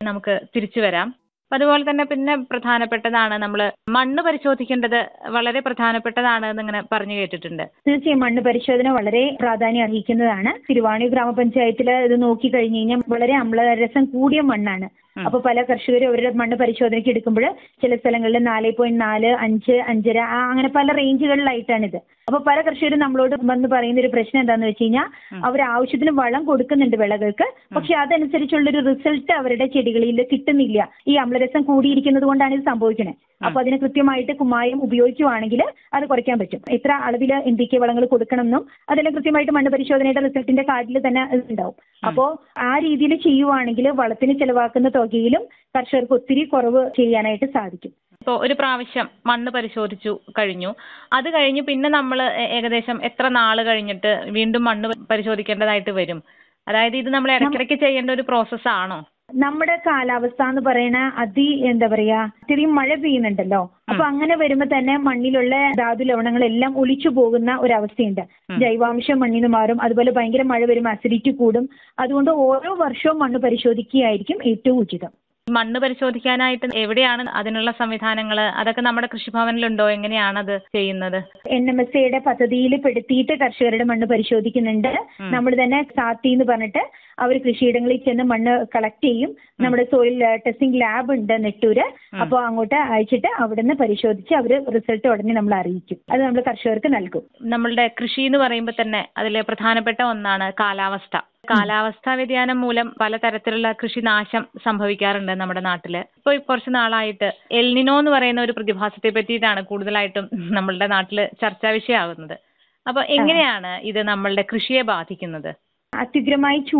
നമുക്ക് തിരിച്ചു വരാം അപ്പൊ അതുപോലെ തന്നെ പിന്നെ പ്രധാനപ്പെട്ടതാണ് നമ്മൾ മണ്ണ് പരിശോധിക്കേണ്ടത് വളരെ പ്രധാനപ്പെട്ടതാണ് എന്നിങ്ങനെ പറഞ്ഞു കേട്ടിട്ടുണ്ട് തീർച്ചയായും മണ്ണ് പരിശോധന വളരെ പ്രാധാന്യം അർഹിക്കുന്നതാണ് തിരുവാണി ഗ്രാമപഞ്ചായത്തിൽ ഇത് നോക്കി കഴിഞ്ഞു കഴിഞ്ഞാൽ വളരെ അമ്ലരസം കൂടിയ മണ്ണാണ് അപ്പൊ പല കർഷകരും അവരുടെ മണ്ണ് പരിശോധനയ്ക്ക് എടുക്കുമ്പോൾ ചില സ്ഥലങ്ങളിൽ നാല് പോയിന്റ് നാല് അഞ്ച് അഞ്ചര ആ അങ്ങനെ പല റേഞ്ചുകളിലായിട്ടാണിത് അപ്പൊ പല കർഷകരും നമ്മളോട് വന്ന് പറയുന്ന ഒരു പ്രശ്നം എന്താന്ന് വെച്ച് കഴിഞ്ഞാൽ അവർ ആവശ്യത്തിന് വളം കൊടുക്കുന്നുണ്ട് വിളകൾക്ക് പക്ഷെ അതനുസരിച്ചുള്ള ഒരു റിസൾട്ട് അവരുടെ ചെടികളിൽ കിട്ടുന്നില്ല ഈ അമ്ലരസം കൂടിയിരിക്കുന്നത് കൊണ്ടാണ് ഇത് സംഭവിക്കുന്നത് അപ്പൊ അതിന് കൃത്യമായിട്ട് കുമ്മായം ഉപയോഗിക്കുവാണെങ്കിൽ അത് കുറയ്ക്കാൻ പറ്റും എത്ര അളവിൽ എൻ പി കെ വളങ്ങൾ കൊടുക്കണമെന്നും അതെല്ലാം കൃത്യമായിട്ട് മണ്ണ് പരിശോധനയുടെ റിസൾട്ടിന്റെ കാർഡിൽ തന്നെ ഉണ്ടാവും അപ്പോ ആ രീതിയിൽ ചെയ്യുവാണെങ്കിൽ വളത്തിന് ചെലവാക്കുന്ന തുകയിലും കർഷകർക്ക് ഒത്തിരി കുറവ് ചെയ്യാനായിട്ട് സാധിക്കും ഇപ്പോൾ ഒരു പ്രാവശ്യം മണ്ണ് പരിശോധിച്ചു കഴിഞ്ഞു അത് കഴിഞ്ഞ് പിന്നെ നമ്മൾ ഏകദേശം എത്ര നാള് കഴിഞ്ഞിട്ട് വീണ്ടും മണ്ണ് പരിശോധിക്കേണ്ടതായിട്ട് വരും അതായത് ഇത് നമ്മൾ ഇടയ്ക്കിടയ്ക്ക് ചെയ്യേണ്ട ഒരു പ്രോസസ്സ് ആണോ നമ്മുടെ കാലാവസ്ഥ എന്ന് പറയുന്ന അതി എന്താ പറയാ ചെറിയ മഴ പെയ്യുന്നുണ്ടല്ലോ അപ്പൊ അങ്ങനെ വരുമ്പോ തന്നെ മണ്ണിലുള്ള ധാതു ലവണങ്ങളെല്ലാം ഒലിച്ചു പോകുന്ന ഒരു അവസ്ഥയുണ്ട് ജൈവാംശം മണ്ണിൽ നിന്ന് മാറും അതുപോലെ ഭയങ്കര മഴ വരുമ്പോൾ അസിഡിറ്റി കൂടും അതുകൊണ്ട് ഓരോ വർഷവും മണ്ണ് പരിശോധിക്കുകയായിരിക്കും ഏറ്റവും ഉചിതം മണ്ണ് പരിശോധിക്കാനായിട്ട് എവിടെയാണ് അതിനുള്ള സംവിധാനങ്ങൾ അതൊക്കെ നമ്മുടെ കൃഷിഭവനിലുണ്ടോ എങ്ങനെയാണത് ചെയ്യുന്നത് എൻ എം എസ് എയുടെ പദ്ധതിയിൽ പെടുത്തിയിട്ട് കർഷകരുടെ മണ്ണ് പരിശോധിക്കുന്നുണ്ട് നമ്മൾ തന്നെ സാത്തി എന്ന് പറഞ്ഞിട്ട് അവർ കൃഷിയിടങ്ങളിൽ ചെന്ന് മണ്ണ് കളക്ട് ചെയ്യും നമ്മുടെ സോയിൽ ടെസ്റ്റിംഗ് ലാബ് ഉണ്ട് നെട്ടൂര് അപ്പോൾ അങ്ങോട്ട് അയച്ചിട്ട് അവിടുന്ന് പരിശോധിച്ച് അവർ റിസൾട്ട് ഉടനെ നമ്മൾ അറിയിക്കും അത് നമ്മൾ കർഷകർക്ക് നൽകും നമ്മളുടെ കൃഷി എന്ന് പറയുമ്പോൾ തന്നെ അതിൽ പ്രധാനപ്പെട്ട ഒന്നാണ് കാലാവസ്ഥ കാലാവസ്ഥാ വ്യതിയാനം മൂലം പലതരത്തിലുള്ള കൃഷിനാശം സംഭവിക്കാറുണ്ട് നമ്മുടെ നാട്ടില് ഇപ്പോൾ കുറച്ച് നാളായിട്ട് എൽനിനോ എന്ന് പറയുന്ന ഒരു പ്രതിഭാസത്തെ പറ്റിയിട്ടാണ് കൂടുതലായിട്ടും നമ്മളുടെ നാട്ടില് ചർച്ചാ വിഷയമാകുന്നത് അപ്പൊ എങ്ങനെയാണ് ഇത് നമ്മളുടെ കൃഷിയെ ബാധിക്കുന്നത് അത്യുഗ്രമായി